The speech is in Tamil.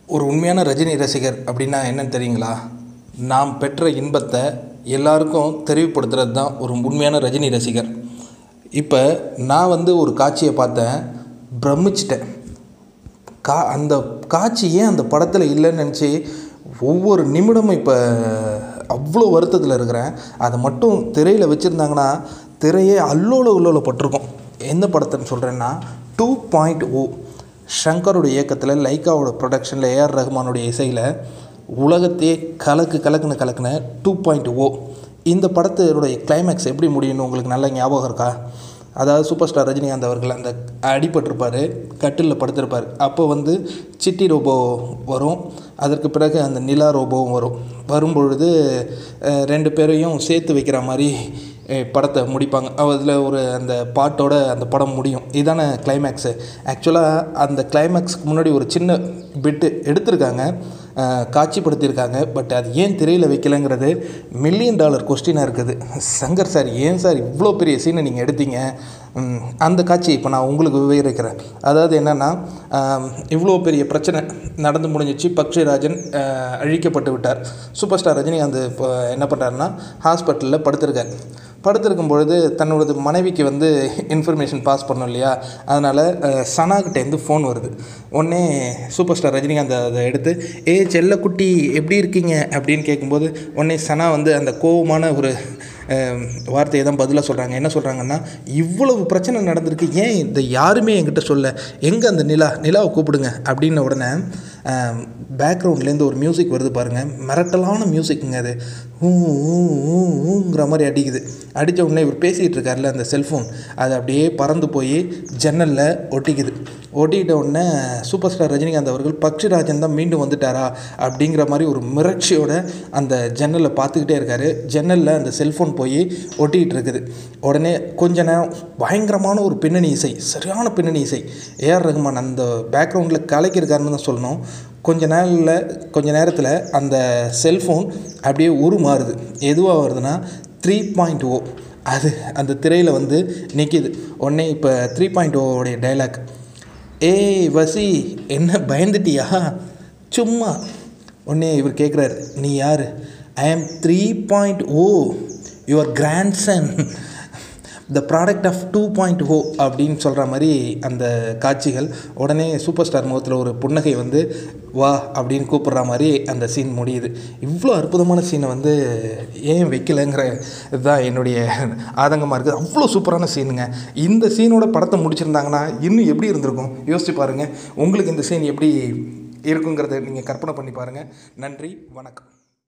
ஒரு உண்மையான ரஜினி ரசிகர் அப்படின்னா என்னன்னு தெரியுங்களா நாம் பெற்ற இன்பத்தை எல்லாருக்கும் தெரிவுபடுத்துறது தான் ஒரு உண்மையான ரஜினி ரசிகர் இப்போ நான் வந்து ஒரு காட்சியை பார்த்தேன் பிரமிச்சிட்டேன் கா அந்த காட்சி ஏன் அந்த படத்தில் இல்லைன்னு நினச்சி ஒவ்வொரு நிமிடமும் இப்போ அவ்வளோ வருத்தத்தில் இருக்கிறேன் அதை மட்டும் திரையில் வச்சுருந்தாங்கன்னா திரையே அல்லோல உள்ளோல பட்டிருக்கும் எந்த படத்தைன்னு சொல்கிறேன்னா டூ பாயிண்ட் ஓ ஷங்கரோட இயக்கத்தில் லைக்காவோட ப்ரொடக்ஷனில் ஏஆர் ரஹ்மானுடைய இசையில் உலகத்தையே கலக்கு கலக்குன்னு கலக்குன டூ பாயிண்ட் ஓ இந்த படத்தினுடைய கிளைமேக்ஸ் எப்படி முடியும்னு உங்களுக்கு நல்ல ஞாபகம் இருக்கா அதாவது சூப்பர் ஸ்டார் ரஜினிகாந்த் அவர்கள் அந்த அடிபட்டிருப்பார் கட்டிலில் படுத்திருப்பார் அப்போ வந்து சிட்டி ரோபோ வரும் அதற்கு பிறகு அந்த நிலா ரோபோவும் வரும் வரும்பொழுது அஹ், ரெண்டு பேரையும் சேர்த்து வைக்கிற மாதிரி அஹ், படத்தை முடிப்பாங்க அதில் ஒரு அந்த பாட்டோட அந்த படம் முடியும் இதான கிளைமேக்ஸு ஆக்சுவலாக அந்த கிளைமேக்ஸ்க்கு முன்னாடி ஒரு சின்ன பிட்டு எடுத்திருக்காங்க அஹ், காட்சிப்படுத்தியிருக்காங்க பட் அது ஏன் திரையில் வைக்கலைங்கிறது மில்லியன் டாலர் கொஸ்டினாக இருக்குது சங்கர் சார் ஏன் சார் இவ்வளோ பெரிய சீனை நீங்கள் எடுத்தீங்க ம், அந்த காட்சி இப்போ நான் உங்களுக்கு விவரிக்கிறேன் அதாவது என்னென்னா இவ்வளோ பெரிய பிரச்சனை நடந்து முடிஞ்சிச்சு பக்ஷிராஜன் அஹ், அழிக்கப்பட்டு விட்டார் சூப்பர் ஸ்டார் ரஜினிகாந்த் இப்போ என்ன பண்ணுறாருன்னா ஹாஸ்பிட்டலில் படுத்திருக்கார் படுத்திருக்கும் பொழுது தன்னோட மனைவிக்கு வந்து இன்ஃபர்மேஷன் பாஸ் பண்ணோம் இல்லையா அதனால் சனாகிட்டேருந்து ஃபோன் வருது உடனே சூப்பர் ஸ்டார் ரஜினிகாந்த் அதை எடுத்து ஏ செல்லக்குட்டி எப்படி இருக்கீங்க அப்படின்னு கேட்கும்போது உடனே சனா வந்து அந்த கோவமான ஒரு அஹ், வார்த்தையை தான் பதிலாக சொல்கிறாங்க என்ன சொல்கிறாங்கன்னா இவ்வளவு பிரச்சனை நடந்திருக்கு ஏன் இந்த யாருமே என்கிட்ட சொல்ல எங்கே அந்த நிலா நிலாவை கூப்பிடுங்க அப்படின்ன உடனே பேக்ரவுண்ட்லேருந்து ஒரு மியூசிக் வருது பாருங்கள் மிரட்டலான மியூசிக்குங்க அது ஊ ஊ, ஊ, ஊங்கிற மாதிரி அடிக்குது அடித்த உடனே இவர் பேசிகிட்டு இருக்கார்ல அந்த செல்ஃபோன் அது அப்படியே பறந்து போய் ஜன்னலில் ஒட்டிக்குது ஒட்டிக்கிட்ட உடனே சூப்பர் ஸ்டார் ரஜினிகாந்த் அவர்கள் பக்ஷிராஜன் தான் மீண்டும் வந்துட்டாரா அப்படிங்கிற மாதிரி ஒரு மிரட்சியோட அந்த ஜன்னலை பார்த்துக்கிட்டே இருக்காரு ஜன்னலில் அந்த செல்ஃபோன் போய் ஒட்டிக்கிட்டு இருக்குது உடனே கொஞ்ச நேரம் பயங்கரமான ஒரு பின்னணி இசை சரியான பின்னணி இசை ஏஆர் ரஹ்மான் அந்த பேக்ரவுண்டில் கலைக்கிருக்காருன்னு தான் சொல்லணும் கொஞ்ச நாளில் கொஞ்ச நேரத்தில் அந்த செல்ஃபோன் அப்படியே உருமாறுது எதுவாக வருதுன்னா த்ரீ பாயிண்ட் ஓ அது அந்த திரையில் வந்து நிற்கிது உடனே இப்போ த்ரீ பாயிண்ட் ஓடைய டைலாக் ஏய் வசி என்ன பயந்துட்டியா சும்மா உடனே இவர் கேட்குறாரு நீ யார் I am three point O your grandson the product of two point O அப்படின்னு சொல்கிற மாதிரி அந்த காட்சிகள் உடனே சூப்பர் ஸ்டார் முகத்தில் ஒரு புன்னகை வந்து வா அப்படின்னு கூப்பிட்ற மாதிரி அந்த சீன் முடியுது இவ்வளோ அற்புதமான சீனை வந்து ஏன் வைக்கலைங்கிற இதுதான் என்னுடைய ஆதங்கமாக இருக்குது அவ்வளோ சூப்பரான சீனுங்க இந்த சீனோட படத்தை முடிச்சிருந்தாங்கன்னா இன்னும் எப்படி இருந்திருக்கும் யோசிச்சு பாருங்கள் உங்களுக்கு இந்த சீன் எப்படி இருக்குங்கிறத நீங்கள் கற்பனை பண்ணி பாருங்கள் நன்றி வணக்கம்